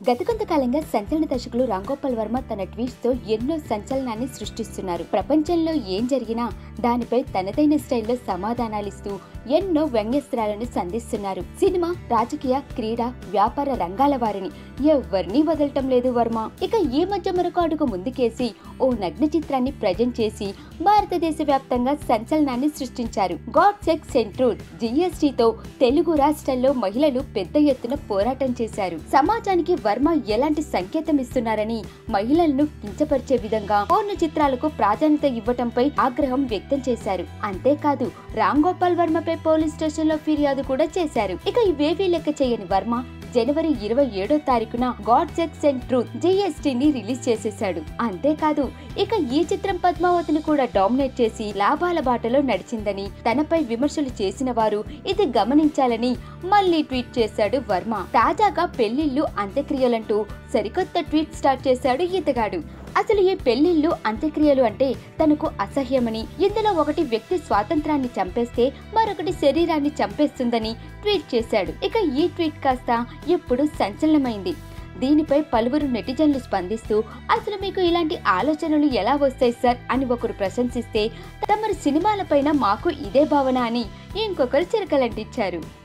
గత కొంతకాలంగా సంచలన దర్శకులు రాంగోపాల్ వర్మ తన ట్వీట్స్ తో ఎన్నో సంచలనాన్ని సృష్టిస్తున్నారు ప్రపంచంలో ఏం జరిగినా దానిపై తనదైన స్టైల్లో సమాధానాలిస్తూ ఎన్నో వ్యంగ్యస్త్రాలను సంధిస్తున్నారు సినిమా రాజకీయ క్రీడ వ్యాపార రంగాల వారిని ఎవరిని వదలటం లేదు వర్మ ఇక ఈ మధ్య మరొక అడుగు ముందుకేసి ఓ నగ్న చిత్రాన్ని ప్రజెంట్ చేసి భారతదేశ వ్యాప్తంగా సంచలనాన్ని సృష్టించారు గాడ్ సెక్స్ సెంట్రూల్ జిఎస్టీతో తెలుగు రాష్ట్రాల్లో మహిళలు పెద్ద ఎత్తున పోరాటం చేశారు సమాజానికి వర్మ ఎలాంటి సంకేతం ఇస్తున్నారని మహిళలను కించపరిచే విధంగా పూర్ణ చిత్రాలకు ప్రాధాన్యత ఇవ్వటంపై ఆగ్రహం వ్యక్తం చేశారు అంతేకాదు రామ్ గోపాల్ వర్మపై పోలీస్ స్టేషన్ లో ఫిర్యాదు కూడా చేశారు ఇక ఇవేవీ లెక్క చేయని వర్మ జనవరి ఇరవై ఏడో తారీఖున గాడ్ సెక్స్ అండ్ ట్రూత్ జిఎస్టీని రిలీజ్ చేసేశాడు అంతేకాదు ఇక ఈ చిత్రం పద్మావతిని కూడా డామినేట్ చేసి లాభాల బాటలో నడిచిందని తనపై విమర్శలు చేసిన వారు ఇది గమనించాలని మళ్ళీ ట్వీట్ చేశాడు వర్మ తాజాగా పెళ్లిళ్లు అంత్యక్రియలంటూ సరికొత్త ట్వీట్ స్టార్ట్ చేశాడు ఈతగాడు అసలు ఈ పెళ్లిళ్లు అంత్యక్రియలు అంటే తనకు అసహ్యమని ఇందులో ఒకటి వ్యక్తి స్వాతంత్రాన్ని చంపేస్తే మరొకటి శరీరాన్ని చంపేస్తుందని ట్వీట్ చేశాడు ఇక ఈ ట్వీట్ కాస్త ఇప్పుడు సంచలనమైంది దీనిపై పలువురు నెటిజన్లు స్పందిస్తూ అసలు మీకు ఇలాంటి ఆలోచనలు ఎలా వస్తాయి సార్ అని ఒకరు ప్రశంసిస్తే తమరి సినిమాలపైన మాకు ఇదే భావన అని ఇంకొకరు చిరకలంటించారు